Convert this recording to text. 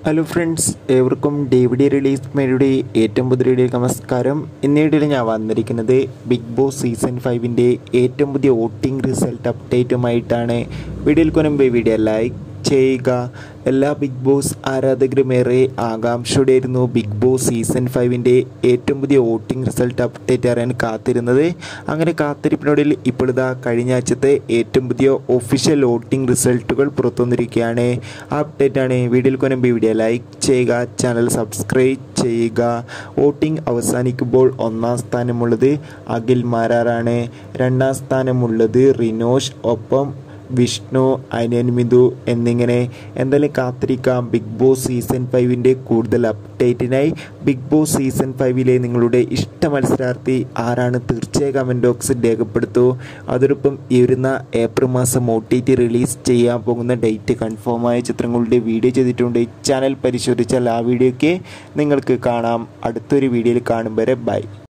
hello friends ഏവർക്കും D V D release മേയുടെ ഏറ്റവും പുതിയ വീഡിയോയിലേക്ക് നമസ്കാരം ഇന്ന വീഡിയോയിൽ ഞാൻ വന്നിരിക്കുന്നത് ബിഗ് ബോസ് സീസൺ ഫൈവിൻ്റെ ഏറ്റവും പുതിയ വോട്ടിംഗ് റിസൾട്ട് അപ്ഡേറ്റുമായിട്ടാണ് വീഡിയോയിൽ മുൻപ് വീഡിയോ ലൈക്ക് ചെയ്യുക എല്ലാ ബിഗ് ബോസ് ആരാധകരും ഏറെ ആകാംക്ഷയോടെയായിരുന്നു ബിഗ് ബോസ് സീസൺ ഫൈവിൻ്റെ ഏറ്റവും പുതിയ വോട്ടിംഗ് റിസൾട്ട് അപ്ഡേറ്റ് അറിയാൻ കാത്തിരുന്നത് അങ്ങനെ കാത്തിരിപ്പിനോടിൽ ഇപ്പോഴിതാ കഴിഞ്ഞ ആഴ്ചത്തെ ഏറ്റവും പുതിയ ഒഫീഷ്യൽ വോട്ടിംഗ് റിസൾട്ടുകൾ പുറത്തു വന്നിരിക്കുകയാണ് ആ അപ്ഡേറ്റാണ് വീഡിയോയിൽ കൊനുമ്പ് വീഡിയോ ലൈക്ക് ചെയ്യുക ചാനൽ സബ്സ്ക്രൈബ് ചെയ്യുക വോട്ടിംഗ് അവസാനിക്കുമ്പോൾ ഒന്നാം സ്ഥാനമുള്ളത് അഖിൽ മാരാറാണ് രണ്ടാം സ്ഥാനമുള്ളത് റിനോഷ് ഒപ്പം വിഷ്ണു അനിയൻ മിതു എന്നിങ്ങനെ എന്തായാലും കാത്തിരിക്കാം ബിഗ് ബോസ് സീസൺ ഫൈവിൻ്റെ കൂടുതൽ അപ്ഡേറ്റിനായി ബിഗ് ബോസ് സീസൺ ഫൈവിലെ നിങ്ങളുടെ ഇഷ്ട മത്സരാർത്ഥി ആരാണ് തീർച്ചയായും കമൻറ്റ് ബോക്സിൽ രേഖപ്പെടുത്തൂ അതോടൊപ്പം ഈ വരുന്ന ഏപ്രിൽ മാസം ഒ ടി ടി റിലീസ് ചെയ്യാൻ പോകുന്ന ഡേറ്റ് കൺഫേമായ ചിത്രങ്ങളുടെ വീഡിയോ ചെയ്തിട്ടുണ്ട് ചാനൽ പരിശോധിച്ചാൽ ആ വീഡിയോയ്ക്ക് നിങ്ങൾക്ക് കാണാം അടുത്തൊരു വീഡിയോയിൽ കാണും വരെ ബൈ